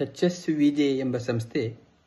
H S V J ಎಂಬ ಸಂಸ್ಥೆ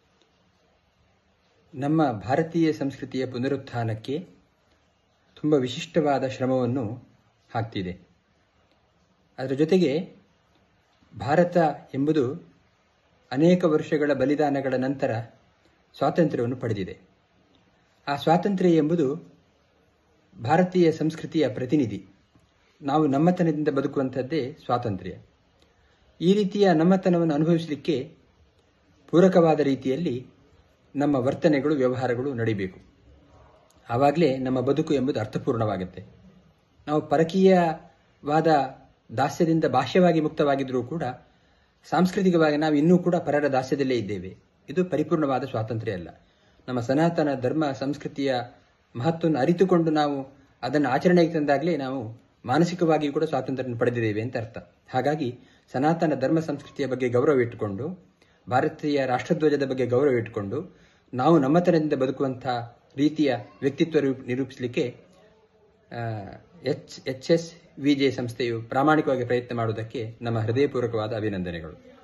ನಮ್ಮ ಭಾರತೀಯ ಸಂಸ್ಕೃತಿಯ ಪುನರುತ್ಥಾನಕ್ಕೆ ತುಂಬ ವಿಶಿಷ್ಟವಾದ ಶ್ರಮವನ್ನು ಹಾಕ್ತಿದೆ ಅದರ ಜೊತೆಗೆ ಭಾರತ ಎಂಬುದು ಅನೇಕ ವರ್ಷಗಳ ಬಲಿದಾನಗಳ ನಂತರ ಸ್ವಾತಂತ್ರ್ಯವನ್ನು ಪಡೆದಿದೆ ಆ ಸ್ವಾತಂತ್ರ್ಯ ಎಂಬುದು ಭಾರತೀಯ ಸಂಸ್ಕೃತಿಯ ಪ್ರತಿನಿಧಿ ನಾವು ನಮ್ಮತನದಿಂದ ಬದುಕುವಂಥದ್ದೇ ಸ್ವಾತಂತ್ರ್ಯ ಈ ರೀತಿಯ ನಮ್ಮತನವನ್ನು ಅನುಭವಿಸಲಿಕ್ಕೆ ಪೂರಕವಾದ ರೀತಿಯಲ್ಲಿ ನಮ್ಮ ವರ್ತನೆಗಳು ವ್ಯವಹಾರಗಳು ನಡಿಬೇಕು ಆವಾಗಲೇ ನಮ್ಮ ಬದುಕು ಎಂಬುದು ಅರ್ಥಪೂರ್ಣವಾಗುತ್ತೆ ನಾವು ಪರಕೀಯವಾದ ದಾಸ್ಯದಿಂದ ಬಾಹ್ಯವಾಗಿ ಮುಕ್ತವಾಗಿದ್ದರೂ ಕೂಡ ಸಾಂಸ್ಕೃತಿಕವಾಗಿ ನಾವು ಇನ್ನೂ ಕೂಡ ಪರರ ದಾಸ್ಯದಲ್ಲೇ ಇದ್ದೇವೆ ಇದು ಪರಿಪೂರ್ಣವಾದ ಸ್ವಾತಂತ್ರ್ಯ ಅಲ್ಲ ನಮ್ಮ ಸನಾತನ ಧರ್ಮ ಸಂಸ್ಕೃತಿಯ ಮಹತ್ವವನ್ನು ಅರಿತುಕೊಂಡು ನಾವು ಅದನ್ನು ಆಚರಣೆಗೆ ತಂದಾಗಲೇ ನಾವು ಮಾನಸಿಕವಾಗಿ ಕೂಡ ಸ್ವಾತಂತ್ರ್ಯ ಪಡೆದಿದ್ದೇವೆ ಅಂತ ಅರ್ಥ ಹಾಗಾಗಿ ಸನಾತನ ಧರ್ಮ ಸಂಸ್ಕೃತಿಯ ಬಗ್ಗೆ ಗೌರವ ಇಟ್ಟುಕೊಂಡು ಭಾರತೀಯ ರಾಷ್ಟ್ರಧ್ವಜದ ಬಗ್ಗೆ ಗೌರವ ಇಟ್ಟುಕೊಂಡು ನಾವು ನಮ್ಮತನದಿಂದ ಬದುಕುವಂಥ ರೀತಿಯ ವ್ಯಕ್ತಿತ್ವ ರೂಪ್- ನಿರೂಪಿಸಲಿಕ್ಕೆ H H S V J ಸಂಸ್ಥೆಯು ಪ್ರಾಮಾಣಿಕವಾಗಿ ಪ್ರಯತ್ನ ಮಾಡುವುದಕ್ಕೆ ನಮ್ಮ ಹೃದಯಪೂರ್ವಕವಾದ ಅಭಿನಂದನೆಗಳು